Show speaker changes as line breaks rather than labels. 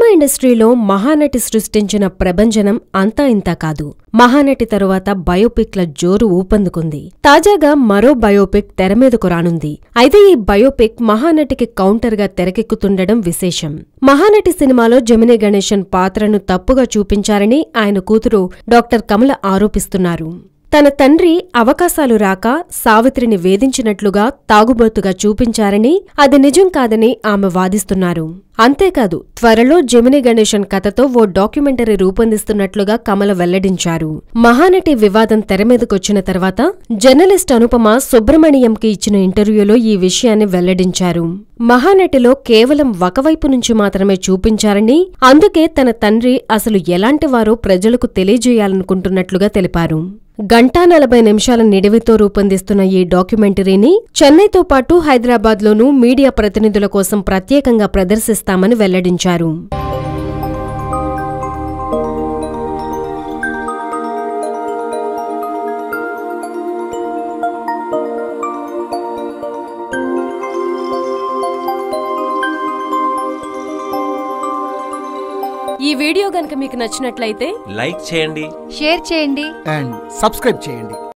ఇండస్ట్రీలో మహానటి సృష్టించిన ప్రభంజనం అంతా ఇంతా కాదు మహానటి తరువాత బయోపిక్ల జోరు ఊపందుకుంది తాజాగా మరో బయోపిక్ తెరమీదకు రానుంది అయితే ఈ బయోపిక్ మహానటికి కౌంటర్గా తెరకెక్కుతుండడం విశేషం మహానటి సినిమాలో జమినీ గణేశన్ పాత్రను తప్పుగా చూపించారని ఆయన కూతురు డాక్టర్ కమల ఆరోపిస్తున్నారు తన తండ్రి అవకాశాలు రాక సావిత్రిని వేధించినట్లుగా తాగుబోతుగా చూపించారని అది నిజం కాదని ఆమె వాదిస్తున్నారు అంతేకాదు త్వరలో జమిని గణేశన్ కథతో ఓ డాక్యుమెంటరీ రూపొందిస్తున్నట్లుగా కమల వెల్లడించారు మహానటి వివాదం తెరమీదకొచ్చిన తర్వాత జర్నలిస్ట్ అనుపమ సుబ్రమణియంకి ఇచ్చిన ఇంటర్వ్యూలో ఈ విషయాన్ని వెల్లడించారు మహానటిలో కేవలం ఒకవైపు నుంచి మాత్రమే చూపించారని అందుకే తన తండ్రి అసలు ఎలాంటివారో ప్రజలకు తెలియజేయాలనుకుంటున్నట్లుగా తెలిపారు గంటా నలభై నిమిషాల నిడివితో రూపొందిస్తున్న ఈ డాక్యుమెంటరీని చెన్నైతో పాటు హైదరాబాద్లోనూ మీడియా ప్రతినిధుల కోసం ప్రత్యేకంగా ప్రదర్శిస్తామని వెల్లడించారు ఈ వీడియో గనక మీకు నచ్చినట్లయితే
లైక్ చేయండి
షేర్ చేయండి
అండ్ సబ్స్క్రైబ్ చేయండి